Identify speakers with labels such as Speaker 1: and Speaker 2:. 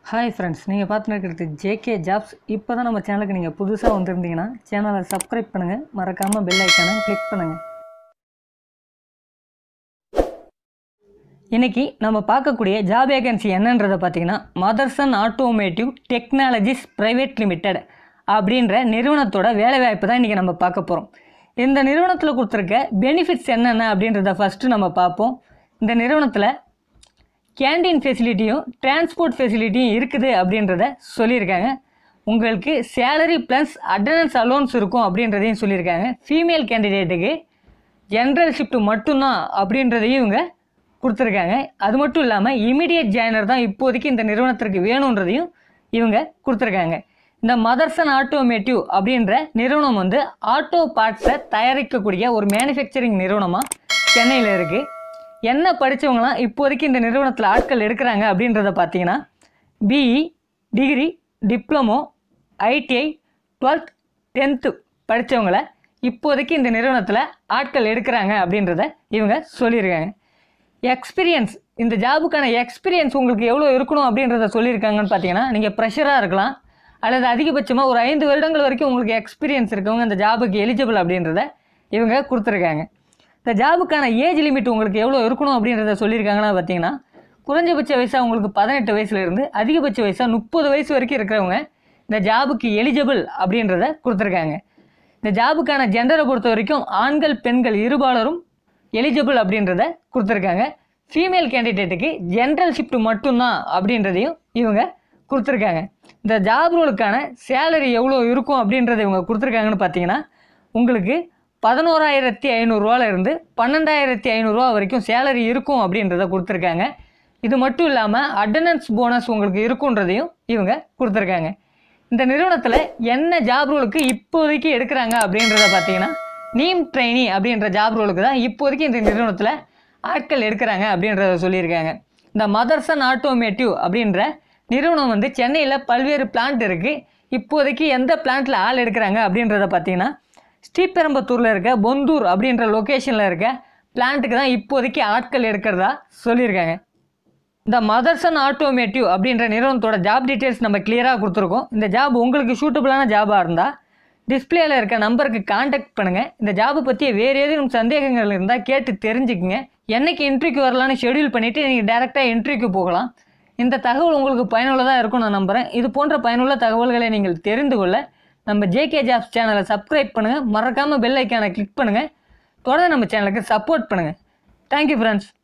Speaker 1: hi friends நீங்கள் பார்த்துன்னு இருக்கிறது ஜேகே ஜாப்ஸ் இப்போ தான் நம்ம சேனலுக்கு நீங்கள் புதுசாக வந்திருந்தீங்கன்னா சேனலை சப்ஸ்கிரைப் பண்ணுங்கள் மறக்காமல் பெல் ஐக்கானை கிளிக் பண்ணுங்கள் இன்றைக்கி நம்ம பார்க்கக்கூடிய ஜாப் வேகன்சி என்னன்றதை பார்த்தீங்கன்னா Motherson automotive technologies private limited அப்படின்ற நிறுவனத்தோட வேலைவாய்ப்பு தான் இன்றைக்கி நம்ம பார்க்க போகிறோம் இந்த நிறுவனத்தில் கொடுத்துருக்க பெனிஃபிட்ஸ் என்னென்ன அப்படின்றத ஃபஸ்ட்டு நம்ம பார்ப்போம் இந்த நிறுவனத்தில் கேண்டீன் ஃபெசிலிட்டியும் டிரான்ஸ்போர்ட் ஃபெசிலிட்டியும் இருக்குது அப்படின்றத சொல்லியிருக்காங்க உங்களுக்கு சேலரி ப்ளஸ் அட்டண்டன்ஸ் அலோன்ஸ் இருக்கும் அப்படின்றதையும் சொல்லியிருக்காங்க ஃபீமேல் கேண்டிடேட்டுக்கு ஜென்ரல் ஷிஃப்ட் மட்டும்தான் அப்படின்றதையும் இவங்க கொடுத்துருக்காங்க அது மட்டும் இல்லாமல் இமிடியட் ஜாயினர் தான் இப்போதைக்கு இந்த நிறுவனத்திற்கு வேணுன்றதையும் இவங்க கொடுத்துருக்காங்க இந்த மதர்சன் ஆட்டோமேட்டிவ் அப்படின்ற நிறுவனம் வந்து ஆட்டோ பார்ட்ஸை தயாரிக்கக்கூடிய ஒரு மேனுஃபேக்சரிங் நிறுவனமாக சென்னையில் இருக்குது என்ன படித்தவங்களாம் இப்போதைக்கு இந்த நிறுவனத்தில் ஆட்கள் எடுக்கிறாங்க அப்படின்றத பார்த்தீங்கன்னா BE degree diploma ITI twelfth tenth படித்தவங்கள இப்போதைக்கு இந்த நிறுவனத்தில் ஆட்கள் எடுக்கிறாங்க அப்படின்றத இவங்க சொல்லியிருக்காங்க எக்ஸ்பீரியன்ஸ் இந்த ஜாபுக்கான எக்ஸ்பீரியன்ஸ் உங்களுக்கு எவ்வளோ இருக்கணும் அப்படின்றத சொல்லியிருக்காங்கன்னு பார்த்தீங்கன்னா நீங்கள் ப்ரெஷராக இருக்கலாம் அல்லது அதிகபட்சமாக ஒரு ஐந்து வருடங்கள் வரைக்கும் உங்களுக்கு எக்ஸ்பீரியன்ஸ் இருக்கவங்க இந்த ஜாபுக்கு எலிஜிபிள் அப்படின்றத இவங்க கொடுத்துருக்காங்க இந்த ஜாபுக்கான ஏஜ் லிமிட் உங்களுக்கு எவ்வளோ இருக்கணும் அப்படின்றத சொல்லியிருக்காங்கன்னா பார்த்தீங்கன்னா குறைஞ்சபட்ச வயசாக உங்களுக்கு பதினெட்டு வயசுலேருந்து அதிகபட்ச வயசாக முப்பது வயசு வரைக்கும் இருக்கிறவங்க இந்த ஜாபுக்கு எலிஜிபிள் அப்படின்றத கொடுத்துருக்காங்க இந்த ஜாபுக்கான ஜெண்டரை பொறுத்த வரைக்கும் ஆண்கள் பெண்கள் இருபாலரும் எலிஜிபிள் அப்படின்றத கொடுத்துருக்காங்க ஃபீமேல் கேண்டிடேட்டுக்கு ஜென்ரல் ஷிஃப்ட் மட்டும்தான் அப்படின்றதையும் இவங்க கொடுத்துருக்காங்க இந்த ஜாப் ரோலுக்கான சேலரி எவ்வளோ இருக்கும் அப்படின்றத இவங்க கொடுத்துருக்காங்கன்னு பார்த்தீங்கன்னா உங்களுக்கு பதினோராயிரத்தி ஐநூறுரூவால இருந்து பன்னெண்டாயிரத்தி ஐநூறுரூவா வரைக்கும் சேலரி இருக்கும் அப்படின்றத கொடுத்துருக்காங்க இது மட்டும் இல்லாமல் அட்டண்டன்ஸ் போனஸ் உங்களுக்கு இருக்குன்றதையும் இவங்க கொடுத்துருக்காங்க இந்த நிறுவனத்தில் என்ன ஜாப் ரோலுக்கு இப்போதைக்கு எடுக்கிறாங்க அப்படின்றத பார்த்தீங்கன்னா நீம் ட்ரைனி அப்படின்ற ஜாப் ரோலுக்கு தான் இப்போதைக்கு இந்த நிறுவனத்தில் ஆட்கள் எடுக்கிறாங்க அப்படின்றத சொல்லியிருக்காங்க இந்த மதர்சன் ஆட்டோமேட்டிவ் அப்படின்ற நிறுவனம் வந்து சென்னையில் பல்வேறு பிளான்ட் இருக்குது இப்போதைக்கு எந்த பிளான்ட்டில் ஆள் எடுக்கிறாங்க அப்படின்றத பார்த்தீங்கன்னா ஸ்ரீபெரும்பத்தூரில் இருக்க பொந்தூர் அப்படின்ற லொக்கேஷனில் இருக்க பிளான்ட்டுக்கு தான் இப்போதைக்கு ஆட்கள் எடுக்கிறதா சொல்லியிருக்காங்க இந்த மதர்சன் ஆட்டோமேட்டிவ் அப்படின்ற நிறுவனத்தோட ஜாப் டீட்டெயில்ஸ் நம்ம கிளியராக கொடுத்துருக்கோம் இந்த ஜாப் உங்களுக்கு சூட்டபுளான ஜாபாக இருந்தால் டிஸ்பிளேல இருக்க நம்பருக்கு காண்டாக்ட் பண்ணுங்கள் இந்த ஜாபை பற்றி வேறு ஏதேனும் சந்தேகங்கள் இருந்தால் கேட்டு தெரிஞ்சுக்குங்க என்னைக்கு இன்ட்ரிக்கு வரலான்னு ஷெடியூல் பண்ணிவிட்டு நீங்கள் டேரெக்டாக இன்ட்ரிக்கு போகலாம் இந்த தகவல் உங்களுக்கு பயனுள்ளதாக இருக்கும் நான் நம்புகிறேன் இது போன்ற பயனுள்ள தகவல்களை நீங்கள் தெரிந்து கொள்ள நம்ம ஜேகே ஜாப்ஸ் சேனலை சப்ஸ்கிரைப் பண்ணுங்கள் மறக்காமல் பெல் ஐக்கானை கிளிக் பண்ணுங்கள் தொடர்ந்து நம்ம சேனலுக்கு சப்போர்ட் பண்ணுங்கள் தேங்க்யூ ஃப்ரெண்ட்ஸ்